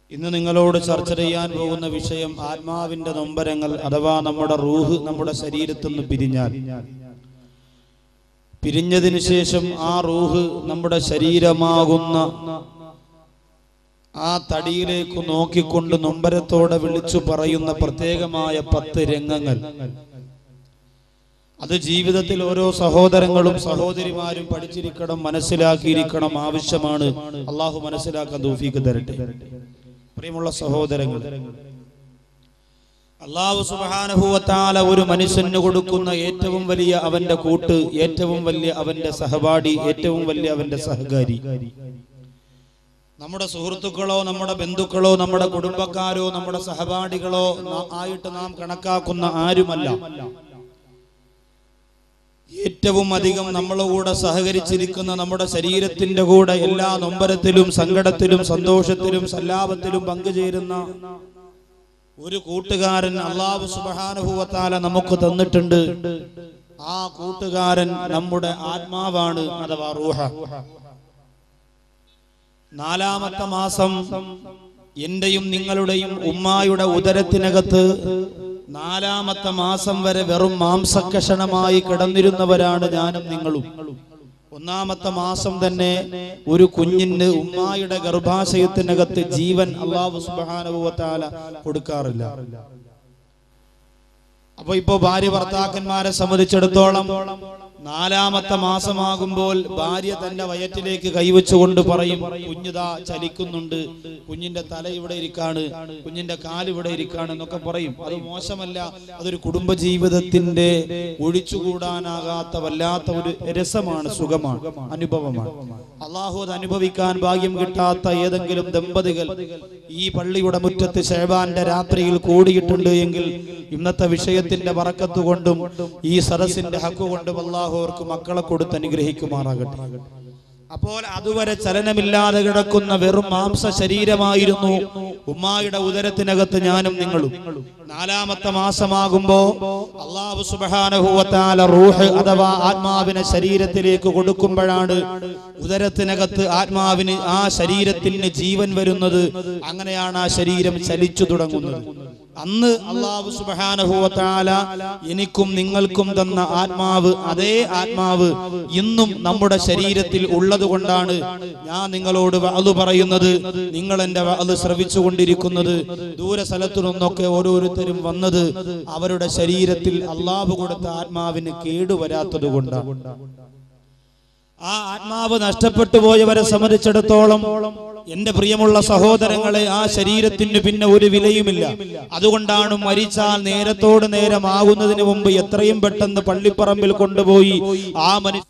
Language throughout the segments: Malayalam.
ഇന്ന് നിങ്ങളോട് ചർച്ച ചെയ്യാൻ പോകുന്ന വിഷയം ആത്മാവിന്റെ നൊമ്പരങ്ങൾ അഥവാ നമ്മുടെ റൂഹ് നമ്മുടെ ശരീരത്തിൽ നിന്ന് പിരിഞ്ഞാൽ പിരിഞ്ഞതിനു ശേഷം ആ റൂഹ് നമ്മുടെ ശരീരമാകുന്ന ആ തടിയിലേക്ക് നോക്കിക്കൊണ്ട് നൊമ്പരത്തോടെ വിളിച്ചു പറയുന്ന പ്രത്യേകമായ പത്ത് രംഗങ്ങൾ അത് ജീവിതത്തിൽ ഓരോ സഹോദരങ്ങളും സഹോദരിമാരും പഠിച്ചിരിക്കണം മനസ്സിലാക്കിയിരിക്കണം ആവശ്യമാണ് അള്ളാഹു മനസ്സിലാക്കാൻ തൗഫീക്ക് തരട്ടെ പ്രിയമുള്ള സഹോദരങ്ങൾ അള്ളാഹു സുബാനുഭൂവത്താല ഒരു മനുഷ്യന് കൊടുക്കുന്ന ഏറ്റവും വലിയ അവന്റെ കൂട്ട് ഏറ്റവും വലിയ അവന്റെ സഹപാഠി ഏറ്റവും വലിയ അവന്റെ സഹകാരി നമ്മുടെ സുഹൃത്തുക്കളോ നമ്മുടെ ബന്ധുക്കളോ നമ്മുടെ കുടുംബക്കാരോ നമ്മുടെ സഹപാഠികളോ ന- ആയിട്ട് നാം കണക്കാക്കുന്ന ആരുമല്ല ഏറ്റവും അധികം നമ്മളെ കൂടെ സഹകരിച്ചിരിക്കുന്ന നമ്മുടെ ശരീരത്തിന്റെ കൂടെ എല്ലാ നൊമ്പരത്തിലും സങ്കടത്തിലും സന്തോഷത്തിലും സല്ലാപത്തിലും പങ്കുചേരുന്ന ഒരു കൂട്ടുകാരൻ അള്ളാഹു സുബാനുഭവത്താല നമുക്ക് തന്നിട്ടുണ്ട് ആ കൂട്ടുകാരൻ നമ്മുടെ ആത്മാവാണ് അഥവാ റൂഹ നാലാമത്തെ മാസം എന്റെയും നിങ്ങളുടെയും ഉമ്മായുടെ ഉദരത്തിനകത്ത് നാലാമത്തെ മാസം വരെ വെറും മാംസക്കഷണമായി കിടന്നിരുന്നവരാണ് ഞാനും നിങ്ങളും ഒന്നാമത്തെ മാസം തന്നെ ഒരു കുഞ്ഞിന് ഉമ്മായുടെ ഗർഭാശയത്തിനകത്ത് ജീവൻ അള്ളാഹു സുബാനുഭവത്താല കൊടുക്കാറില്ല അപ്പൊ ഇപ്പോ ഭാര്യ ഭർത്താക്കന്മാരെ സംബന്ധിച്ചിടത്തോളം നാലാമത്തെ മാസമാകുമ്പോൾ ഭാര്യ തന്റെ വയറ്റിലേക്ക് കൈവച്ചുകൊണ്ട് പറയും കുഞ്ഞുതാ ചലിക്കുന്നുണ്ട് കുഞ്ഞിന്റെ തല ഇവിടെ ഇരിക്കാണ് കുഞ്ഞിന്റെ കാല് ഇവിടെ ഇരിക്കാണ് എന്നൊക്കെ പറയും അത് മോശമല്ല അതൊരു കുടുംബ ജീവിതത്തിന്റെ ഒഴിച്ചുകൂടാനാകാത്ത വല്ലാത്ത ഒരു രസമാണ് സുഖമാണ് അനുഭവമാണ് അള്ളാഹു അത് അനുഭവിക്കാൻ ഭാഗ്യം കിട്ടാത്ത ഏതെങ്കിലും ദമ്പതികൾ ഈ പള്ളിയുടെ മുറ്റത്ത് ഷേബാന്റെ രാത്രിയിൽ കൂടിയിട്ടുണ്ട് എങ്കിൽ ഇന്നത്തെ വിഷയത്തിന്റെ വറക്കത്ത് കൊണ്ടും ഈ സദസ്സിന്റെ ഹക്കു കൊണ്ടും അള്ളാഹു അവർക്ക് മക്കളെ കൊടുത്ത് അനുഗ്രഹിക്കുമാറാകട്ടെ അപ്പോൾ അതുവരെ ചലനമില്ലാതെ കിടക്കുന്ന വെറും മാംസ ശരീരമായിരുന്നു ഉമ്മായുടെ ഉദരത്തിനകത്ത് ഞാനും നിങ്ങളും നാലാമത്തെ മാസമാകുമ്പോ അള്ളാഹു സുബാനഹുവത്താല റൂഹ് അഥവാ ആത്മാവിനെ ശരീരത്തിലേക്ക് കൊടുക്കുമ്പോഴാണ് ഉദരത്തിനകത്ത് ആത്മാവിന് ആ ശരീരത്തിന് ജീവൻ വരുന്നത് അങ്ങനെയാണ് ആ ശരീരം ചലിച്ചു തുടങ്ങുന്നത് അന്ന് അള്ളാഹു സുബാനഹുവത്താല എനിക്കും നിങ്ങൾക്കും തന്ന ആത്മാവ് അതേ ആത്മാവ് ഇന്നും നമ്മുടെ ശരീരത്തിൽ ഉള്ളത് കൊണ്ടാണ് ഞാൻ നിങ്ങളോട് അത് പറയുന്നത് നിങ്ങൾ എന്റെ അത് ശ്രവിച്ചു കൊണ്ടിരിക്കുന്നത് ദൂര സ്ഥലത്തു നിന്നൊക്കെ ഓരോരുത്തരും വന്നത് അവരുടെ ശരീരത്തിൽ അള്ളാഹു കൊടുത്ത ആത്മാവിന് കേടുവരാത്തത് കൊണ്ടാണ് ആ ആത്മാവ് നഷ്ടപ്പെട്ടു പോയവരെ സംബന്ധിച്ചിടത്തോളം എന്റെ പ്രിയമുള്ള സഹോദരങ്ങളെ ആ ശരീരത്തിന് പിന്നെ ഒരു വിലയുമില്ല അതുകൊണ്ടാണ് മരിച്ചാൽ നേരത്തോട് നേരമാകുന്നതിന് മുമ്പ് എത്രയും പെട്ടെന്ന് പള്ളിപ്പറമ്പിൽ കൊണ്ടുപോയി ആ മനുഷ്യ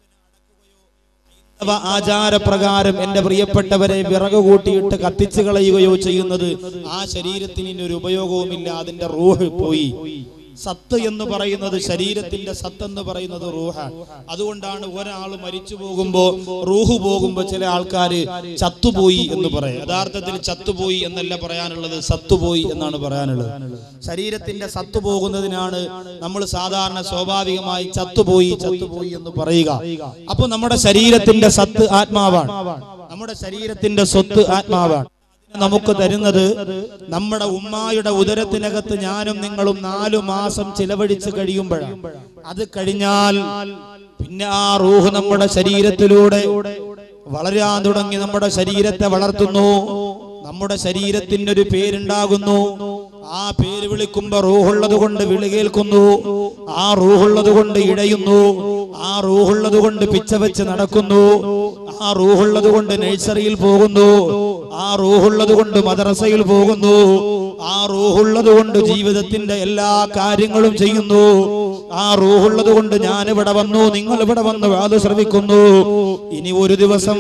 ആചാരപ്രകാരം എന്റെ പ്രിയപ്പെട്ടവരെ വിറക് കൂട്ടിയിട്ട് കത്തിച്ചു കളയുകയോ ചെയ്യുന്നത് ആ ശരീരത്തിന് ഇനി ഒരു ഉപയോഗവുമില്ല അതിന്റെ റൂഹ് പോയി സത്ത് എന്ന് പറയുന്നത് ശരീരത്തിന്റെ സത്ത് എന്ന് പറയുന്നത് റൂഹാണ് അതുകൊണ്ടാണ് ഒരാൾ മരിച്ചു പോകുമ്പോ റൂഹ് പോകുമ്പോ ചില ആൾക്കാര് ചത്തുപോയി എന്ന് പറയും യഥാർത്ഥത്തിൽ ചത്തുപോയി എന്നല്ല പറയാനുള്ളത് സത്തുപോയി എന്നാണ് പറയാനുള്ളത് ശരീരത്തിന്റെ സത്ത് പോകുന്നതിനാണ് നമ്മൾ സാധാരണ സ്വാഭാവികമായി ചത്തുപോയി ചത്തുപോയി എന്ന് പറയുക അപ്പൊ നമ്മുടെ ശരീരത്തിന്റെ സത്ത് ആത്മാവാണ് നമ്മുടെ ശരീരത്തിന്റെ സ്വത്ത് ആത്മാവാണ് നമുക്ക് തരുന്നത് നമ്മുടെ ഉമ്മായുടെ ഉദരത്തിനകത്ത് ഞാനും നിങ്ങളും നാലു മാസം ചിലവഴിച്ച് കഴിയുമ്പോഴാണ് അത് കഴിഞ്ഞാൽ പിന്നെ ആ റൂഹ് നമ്മുടെ ശരീരത്തിലൂടെ വളരാൻ തുടങ്ങി നമ്മുടെ ശരീരത്തെ വളർത്തുന്നു നമ്മുടെ ശരീരത്തിന് ഒരു പേരുണ്ടാകുന്നു ആ പേര് വിളിക്കുമ്പോ റൂഹുള്ളത് കൊണ്ട് വിളി കേൾക്കുന്നു ആ റൂഹുള്ളത് കൊണ്ട് ഇടയുന്നു ആ റൂഹുള്ളത് കൊണ്ട് പിച്ച വെച്ച് നടക്കുന്നു ആ റൂഹുള്ളത് കൊണ്ട് നഴ്സറിയിൽ പോകുന്നു ആ റൂഹുള്ളത് കൊണ്ട് മദ്രസയിൽ പോകുന്നു ആ റൂഹുള്ളത് കൊണ്ട് ജീവിതത്തിന്റെ എല്ലാ കാര്യങ്ങളും ചെയ്യുന്നു ആ റൂഹുള്ളത് കൊണ്ട് ഞാൻ ഇവിടെ വന്നു നിങ്ങൾ ഇവിടെ വന്ന് വാത് ശ്രമിക്കുന്നു ഇനി ഒരു ദിവസം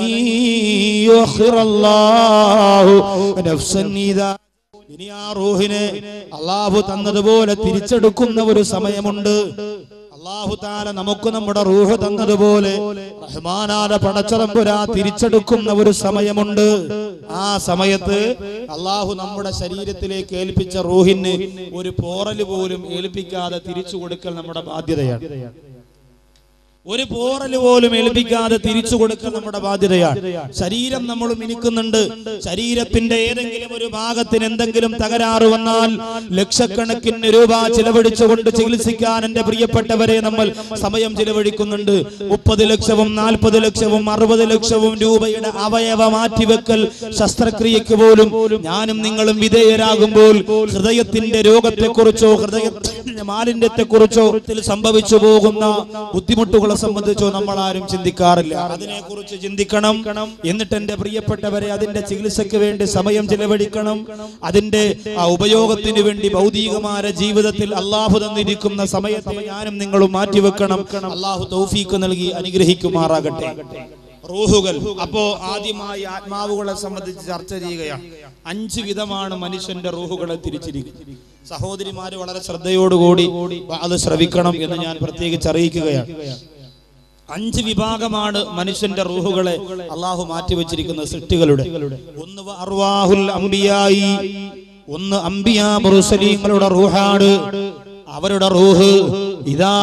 വലയ്യു നഫ്സൻ ഇദാ ഇനി ആ റൂഹിനെ അള്ളാഹു തന്നതുപോലെ തിരിച്ചെടുക്കുന്ന ഒരു സമയമുണ്ട് അള്ളാഹു താല നമുക്ക് നമ്മുടെ റൂഹ് തന്നതുപോലെ റഹ്മാനാല പടച്ചറമ്പുരാ തിരിച്ചെടുക്കുന്ന ഒരു സമയമുണ്ട് ആ സമയത്ത് അള്ളാഹു നമ്മുടെ ശരീരത്തിലേക്ക് ഏൽപ്പിച്ച റൂഹിന് ഒരു പോറല് പോലും ഏൽപ്പിക്കാതെ തിരിച്ചു കൊടുക്കൽ നമ്മുടെ ബാധ്യതയാണ് ഒരു പോറൽ പോലും ഏൽപ്പിക്കാതെ തിരിച്ചു കൊടുക്കൽ നമ്മുടെ ബാധ്യതയാണ് ശരീരം നമ്മൾ മിനുക്കുന്നുണ്ട് ശരീരത്തിന്റെ ഏതെങ്കിലും ഒരു ഭാഗത്തിന് എന്തെങ്കിലും തകരാറ് വന്നാൽ ലക്ഷക്കണക്കിന് രൂപ ചിലവഴിച്ചുകൊണ്ട് ചികിത്സിക്കാൻ എന്റെ പ്രിയപ്പെട്ടവരെ നമ്മൾ സമയം ചിലവഴിക്കുന്നുണ്ട് മുപ്പത് ലക്ഷവും നാൽപ്പത് ലക്ഷവും അറുപത് ലക്ഷവും രൂപയുടെ അവയവ മാറ്റിവെക്കൽ ശസ്ത്രക്രിയക്ക് പോലും ഞാനും നിങ്ങളും വിധേയരാകുമ്പോൾ ഹൃദയത്തിന്റെ രോഗത്തെക്കുറിച്ചോ ഹൃദയത്തിന്റെ മാലിന്യത്തെക്കുറിച്ചോ ഇതിൽ സംഭവിച്ചു പോകുന്ന ബുദ്ധിമുട്ടുകളെ സംബന്ധിച്ചോ നമ്മൾ ആരും ചിന്തിക്കാറില്ല അതിനെക്കുറിച്ച് ചിന്തിക്കണം എന്നിട്ട് എന്റെ പ്രിയപ്പെട്ടവരെ അതിന്റെ ചികിത്സയ്ക്ക് വേണ്ടി സമയം ചിലവഴിക്കണം അതിന്റെ ആ ഉപയോഗത്തിന് വേണ്ടി ഭൗതികമായ ജീവിതത്തിൽ അള്ളാഹു തന്നിരിക്കുന്ന സമയത്തെ ഞാനും നിങ്ങളും മാറ്റിവെക്കണം അള്ളാഹു തൗഫീക്ക് നൽകി അനുഗ്രഹിക്കുമാറാകട്ടെ റൂഹുകൾ അപ്പോ ആദ്യമായി ആത്മാവുകളെ സംബന്ധിച്ച് ചർച്ച ചെയ്യുകയാണ് അഞ്ച് വിധമാണ് മനുഷ്യന്റെ റൂഹുകളെ തിരിച്ചിരിക്കുന്നത് സഹോദരിമാര് വളരെ ശ്രദ്ധയോടുകൂടി അത് ശ്രവിക്കണം എന്ന് ഞാൻ പ്രത്യേകിച്ച് അറിയിക്കുകയാണ് അഞ്ച് വിഭാഗമാണ് മനുഷ്യന്റെ റൂഹുകളെ അള്ളാഹു മാറ്റിവെച്ചിരിക്കുന്ന സൃഷ്ടികളുടെ ഒന്ന് വ അർവാഹുൽ അംബിയായി ഒന്ന് അംബിയാ മുറുസലീങ്ങളുടെ റൂഹാണ് അവരുടെ റൂഹ് ഇതാ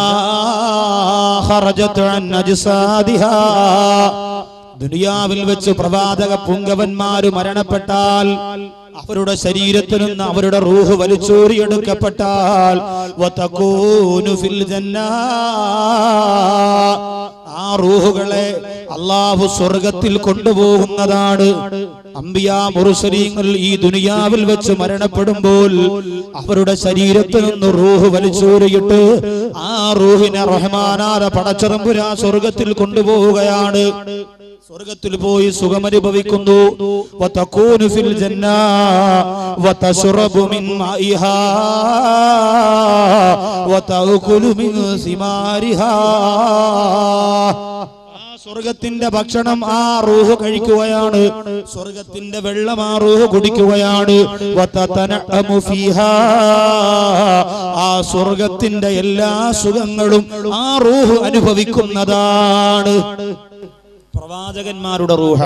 ഖറജത് അൻ അജ്സാദിഹാ ദുനിയാവിൽ വെച്ച് പ്രവാചക പുങ്കവന്മാര് മരണപ്പെട്ടാൽ അവരുടെ ശരീരത്തിൽ നിന്ന് അവരുടെ റൂഹ് വലിച്ചൂരിയെടുക്കപ്പെട്ടാൽ വതകൂനു ഫിൽ ജന്നാ. ആ റൂഹുകളെ അള്ളാഹു സ്വർഗത്തിൽ കൊണ്ടുപോകുന്നതാണ് അമ്പിയാ മുറുസലീങ്ങൾ ഈ ദുനിയാവിൽ വെച്ച് മരണപ്പെടുമ്പോൾ അവരുടെ ശരീരത്തിൽ നിന്ന് റൂഹ് വലിച്ചൂരിയിട്ട് ആ റൂഹിനെ റഹ്മാനാര പടച്ചറമ്പുരാ സ്വർഗത്തിൽ കൊണ്ടുപോവുകയാണ് സ്വർഗത്തിൽ പോയി സുഖമനുഭവിക്കുന്നു വതകൂനു ഫിൽ ജന്നാ വതശ്റബു മിൻ മാഇഹാ വതഅകുലു മിൻ സിമാരിഹാ ആ സ്വർഗത്തിന്റെ ഭക്ഷണം ആ റൂഹ് കഴിക്കുകയാണ് സ്വർഗത്തിന്റെ വെള്ളം ആ റൂഹ് കുടിക്കുകയാണ് വതതനഅമു ഫീഹാ ആ സ്വർഗത്തിന്റെ എല്ലാ സുഖങ്ങളും ആ റൂഹ് അനുഭവിക്കുന്നതാണ് പ്രവാചകന്മാരുടെ റൂഹ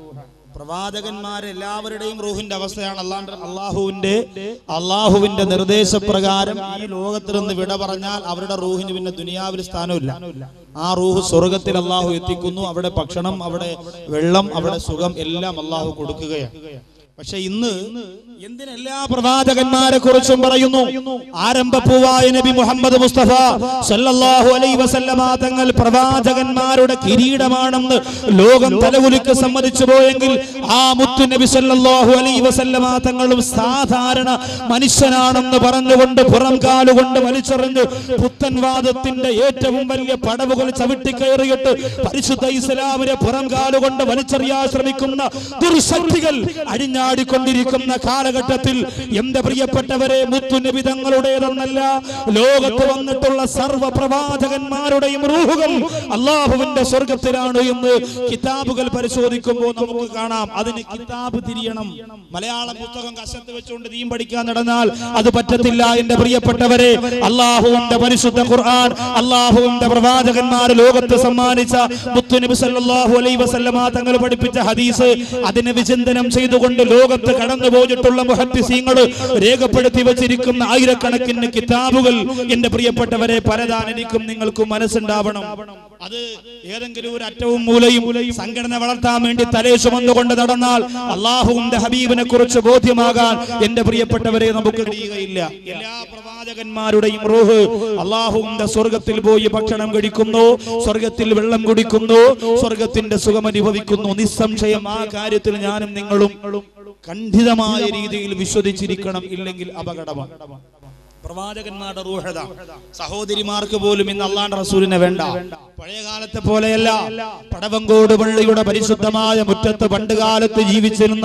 പ്രവാചകന്മാരെല്ലാവരുടെയും റൂഹിന്റെ അവസ്ഥയാണ് അല്ലാണ്ട് അള്ളാഹുവിന്റെ അള്ളാഹുവിന്റെ നിർദ്ദേശപ്രകാരം ഈ ലോകത്തിൽ നിന്ന് വിട പറഞ്ഞാൽ അവരുടെ റൂഹിന് പിന്നെ ദുനിയാവിൽ സ്ഥാനമില്ല ആ റൂഹ് സ്വർഗത്തിൽ അള്ളാഹു എത്തിക്കുന്നു അവിടെ ഭക്ഷണം അവിടെ വെള്ളം അവിടെ സുഖം എല്ലാം അള്ളാഹു കൊടുക്കുകയാണ് പക്ഷെ ഇന്ന് എന്തിനെല്ലാ പ്രവാചകന്മാരെ കുറിച്ചും പറയുന്നു ആരംഭപ്പൂവായ നബി മുഹമ്മദ് മുസ്തഫ സല്ലല്ലാഹു അലൈഹി വസല്ലമ തങ്ങൾ പ്രവാചകന്മാരുടെ കിരീടമാണെന്ന് ലോകം തലകുലുക്ക് സമ്മതിച്ചു പോയെങ്കിൽ ആ മുത്തു നബി സല്ലല്ലാഹു അലൈഹി വസല്ലമ തങ്ങളും സാധാരണ മനുഷ്യനാണെന്ന് പറഞ്ഞുകൊണ്ട് പുറം കാലുകൊണ്ട് വലിച്ചെറിഞ്ഞു പുത്തൻവാദത്തിന്റെ ഏറ്റവും വലിയ പടവുകൾ ചവിട്ടിക്കയറിയിട്ട് പരിശുദ്ധ ഇസ്ലാമിനെ പുറം കാലുകൊണ്ട് വലിച്ചെറിയാൻ ശ്രമിക്കുന്ന ദുർശക്തികൾ അഴിഞ്ഞാടിക്കൊണ്ടിരിക്കുന്ന കാലഘട്ടത്തിൽ എന്റെ പ്രിയപ്പെട്ടവരെ മുത്തുനബി തങ്ങളുടേതെന്നല്ല ലോകത്ത് വന്നിട്ടുള്ള സർവ്വ പ്രവാചകന്മാരുടെയും റൂഹുകൾ അള്ളാഹുവിന്റെ സ്വർഗത്തിലാണ് എന്ന് കിതാബുകൾ പരിശോധിക്കുമ്പോൾ നമുക്ക് കാണാം അതിന് കിതാബ് തിരിയണം മലയാളം പുസ്തകം കശത്ത് വെച്ചുകൊണ്ട് നീം പഠിക്കാൻ നടന്നാൽ അത് പറ്റത്തില്ല എന്റെ പ്രിയപ്പെട്ടവരെ അള്ളാഹുവിന്റെ പരിശുദ്ധ ഖുർആൻ അള്ളാഹുവിന്റെ പ്രവാചകന്മാർ ലോകത്ത് സമ്മാനിച്ച മുത്തുനബി സല്ലല്ലാഹു അലൈഹി വസല്ലമ തങ്ങൾ പഠിപ്പിച്ച ഹദീസ് അതിനെ വിചിന്തനം ചെയ്തുകൊണ്ട് ലോകത്ത് കടന്നു പോയിട്ടുള്ള മുഹദ്ദിസീങ്ങൾ രേഖപ്പെടുത്തി വെച്ചിരിക്കുന്ന ആയിരക്കണക്കിന് കിതാബുകൾ എന്റെ പ്രിയപ്പെട്ടവരെ പരതാൻ എനിക്കും നിങ്ങൾക്കും മനസ്സുണ്ടാവണം അത് ഏതെങ്കിലും ഒരു അറ്റവും മൂലയും സംഘടന വളർത്താൻ വേണ്ടി തലേ ചുമന്നുകൊണ്ട് നടന്നാൽ അള്ളാഹുവിന്റെ ഹബീബിനെ കുറിച്ച് ബോധ്യമാകാൻ എന്റെ പ്രിയപ്പെട്ടവരെ നമുക്ക് കഴിയുകയില്ല എല്ലാ പ്രവാചകന്മാരുടെയും റൂഹ് അള്ളാഹുവിന്റെ സ്വർഗത്തിൽ പോയി ഭക്ഷണം കഴിക്കുന്നു സ്വർഗത്തിൽ വെള്ളം കുടിക്കുന്നു സ്വർഗത്തിന്റെ സുഖം അനുഭവിക്കുന്നു നിസ്സംശയം ആ കാര്യത്തിൽ ഞാനും നിങ്ങളും ഖണ്ഡിതമായ രീതിയിൽ വിശ്വസിച്ചിരിക്കണം ഇല്ലെങ്കിൽ അപകടമാണ് പ്രവാചകന്മാരുടെ റൂഹത സഹോദരിമാർക്ക് പോലും ഇന്ന് അള്ളാന്റെ റസൂലിനെ വേണ്ട പഴയ കാലത്തെ പോലെയല്ല പടവങ്കോട് പള്ളിയുടെ പരിശുദ്ധമായ മുറ്റത്ത് പണ്ട് കാലത്ത് ജീവിച്ചിരുന്ന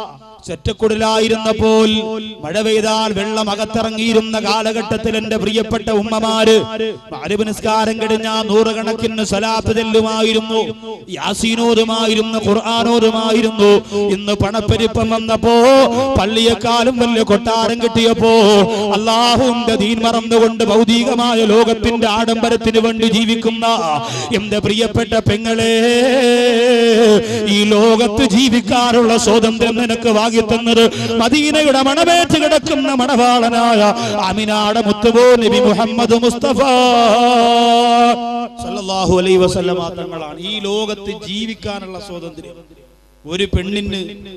ചെറ്റക്കുടലായിരുന്നപ്പോൾ മഴ പെയ്താൽ വെള്ളം അകത്തിറങ്ങിയിരുന്ന കാലഘട്ടത്തിൽ എന്റെ പ്രിയപ്പെട്ട ഉമ്മമാര് മഗ്‌രിബ് നിസ്കാരം കഴിഞ്ഞ നൂറുകണക്കിന് സലാത്ത് ചെല്ലുമായിരുന്നു യാസീനോതുമായിരുന്നു ഖുർആാനോതുമായിരുന്നു ഇന്ന് പണപ്പെരുപ്പം വന്നപ്പോ പള്ളിയെക്കാളും വലിയ കൊട്ടാരം കിട്ടിയപ്പോ അള്ളാഹുവിന്റെ ദീൻ മറന്നുകൊണ്ട് ഭൗതികമായ ലോകത്തിന്റെ ആഡംബരത്തിന് വേണ്ടി ജീവിക്കുന്ന എന്റെ പ്രിയപ്പെട്ട പെങ്ങളെ ഈ ലോകത്ത് ജീവിക്കാനുള്ള സ്വാതന്ത്ര്യം നിനക്ക് വാങ്ങി വാങ്ങിത്തന്നത് മദീനയുടെ മണമേറ്റ് കിടക്കുന്ന മണവാളനായ അമിനാട് മുത്തുബോ നബി മുഹമ്മദ് മുസ്തഫ സല്ലല്ലാഹു അലൈഹി വസല്ലമ തങ്ങളാണ് ഈ ലോകത്ത് ജീവിക്കാനുള്ള സ്വാതന്ത്ര്യം ഒരു പെണ്ണിന്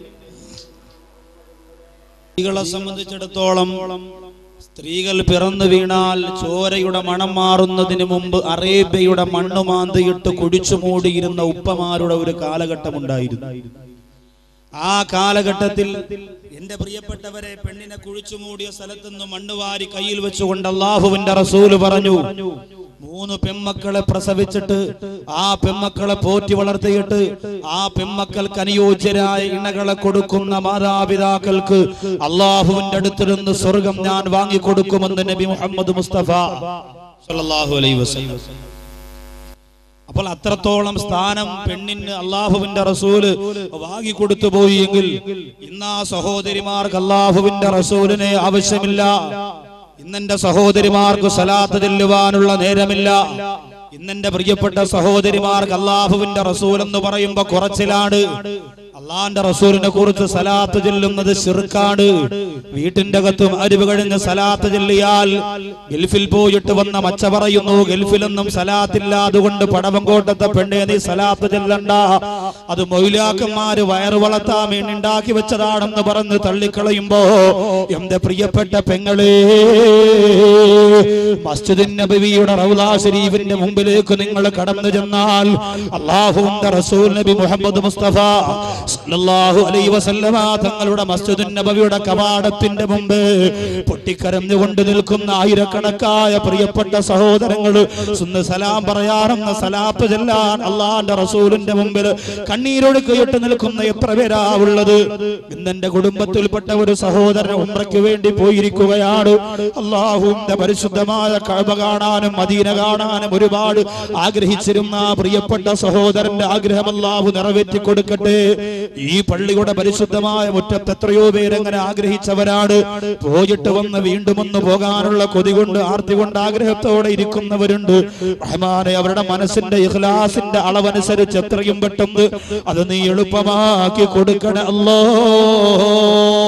സ്ത്രീകളെ സംബന്ധിച്ചിടത്തോളം സ്ത്രീകൾ പിറന്നു വീണാൽ ചോരയുടെ മണം മാറുന്നതിന് മുമ്പ് അറേബ്യയുടെ മണ്ണുമാന്തിയിട്ട് കുടിച്ചു മൂടിയിരുന്ന ഉപ്പമാരുടെ ഒരു കാലഘട്ടമുണ്ടായിരുന്നു ആ കാലഘട്ടത്തിൽ എന്റെ പ്രിയപ്പെട്ടവരെ പെണ്ണിനെ കുഴിച്ചു മൂടിയ സ്ഥലത്തുനിന്ന് മണ്ണുവാരി കയ്യിൽ വെച്ചുകൊണ്ട് അള്ളാഹുവിന്റെ റസൂല് പറഞ്ഞു മൂന്ന് പെമ്മക്കളെ പ്രസവിച്ചിട്ട് ആ പെമ്മക്കളെ പോറ്റി വളർത്തിയിട്ട് ആ പെമ്മക്കൾക്ക് അനുയോജ്യരായ ഇണകളെ കൊടുക്കുന്ന മാതാപിതാക്കൾക്ക് അള്ളാഹുവിന്റെ അടുത്തിരുന്ന് സ്വർഗം ഞാൻ വാങ്ങിക്കൊടുക്കുമെന്ന് നബി മുഹമ്മദ് മുസ്തഫ സല്ലല്ലാഹു അലൈഹി വസല്ലം അപ്പോൾ അത്രത്തോളം സ്ഥാനം പെണ്ണിന് അള്ളാഹുവിന്റെ റസൂല് വാങ്ങിക്കൊടുത്തു പോയി എങ്കിൽ ഇന്ന് ആ സഹോദരിമാർക്ക് അള്ളാഹുവിന്റെ റസൂലിനെ ആവശ്യമില്ല ഇന്നെന്റെ സഹോദരിമാർക്ക് സലാത്ത് ചെല്ലുവാനുള്ള നേരമില്ല ഇന്നെന്റെ പ്രിയപ്പെട്ട സഹോദരിമാർക്ക് അള്ളാഹുവിന്റെ റസൂൽ എന്ന് പറയുമ്പോ കുറച്ചിലാണ് അള്ളാന്റെ റസൂലിനെ കുറിച്ച് സലാത്ത് ചെല്ലുന്നത് ശിർക്കാണ് വീട്ടിന്റെ അകത്തും അരിവ് കഴിഞ്ഞ് സലാത്ത് ചെല്ലിയാൽ ഗൾഫിൽ പോയിട്ട് വന്ന മച്ച പറയുന്നു ഗൾഫിലൊന്നും സലാത്തില്ല അതുകൊണ്ട് പടവങ്കോട്ടത്തെ പെണ്ണെ നീ സലാത്ത് ചെല്ലണ്ട അത് മൊയിലാക്കന്മാര് വയറ് വളർത്താൻ വേണ്ടി ഉണ്ടാക്കി വെച്ചതാണെന്ന് പറഞ്ഞ് തള്ളിക്കളയുമ്പോ എന്റെ പ്രിയപ്പെട്ട പെങ്ങളെ മസ്ജിദ് നബിയുടെ റൗലാ ഷരീഫിന്റെ മുമ്പിലേക്ക് നിങ്ങൾ കടന്നു ചെന്നാൽ അള്ളാഹുവിന്റെ റസൂൽ നബി മുഹമ്മദ് മുസ്തഫ സല്ലല്ലാഹു അലൈഹി വസല്ലമ തങ്ങളുടെ മസ്ജിദ് നബവിയുടെ കവാടത്തിന്റെ മുമ്പ് പൊട്ടിക്കരഞ്ഞുകൊണ്ട് നിൽക്കുന്ന ആയിരക്കണക്കായ പ്രിയപ്പെട്ട സഹോദരങ്ങൾ സുന്ന സലാം പറയാറുന്ന സലാത്ത് ചെല്ലാൻ അള്ളാന്റെ റസൂലിന്റെ മുമ്പിൽ കണ്ണീരൊഴുക്കിയിട്ട് നിൽക്കുന്ന എത്ര പേരാ ഉള്ളത് ഇന്നെന്റെ കുടുംബത്തിൽപ്പെട്ട ഒരു സഹോദരൻ ഉംറയ്ക്ക് വേണ്ടി പോയിരിക്കുകയാണ് അള്ളാഹുവിന്റെ പരിശുദ്ധമായ കഴബ കാണാനും മദീന കാണാനും ഒരുപാട് ആഗ്രഹിച്ചിരുന്ന ആ പ്രിയപ്പെട്ട സഹോദരന്റെ ആഗ്രഹം അല്ലാഹു നിറവേറ്റി കൊടുക്കട്ടെ ഈ പള്ളിയുടെ പരിശുദ്ധമായ മുറ്റത്ത് എത്രയോ പേരെങ്ങനെ ആഗ്രഹിച്ചവരാണ് പോയിട്ട് വന്ന് വീണ്ടും ഒന്ന് പോകാനുള്ള കൊതി കൊണ്ട് ആർത്തി കൊണ്ട് ആഗ്രഹത്തോടെ ഇരിക്കുന്നവരുണ്ട് റഹ്മാനെ അവരുടെ മനസ്സിന്റെ ഇഖ്ലാസിന്റെ അളവനുസരിച്ച് എത്രയും പെട്ടെന്ന് അത് നീ എളുപ്പമാക്കി കൊടുക്കണ അല്ലോ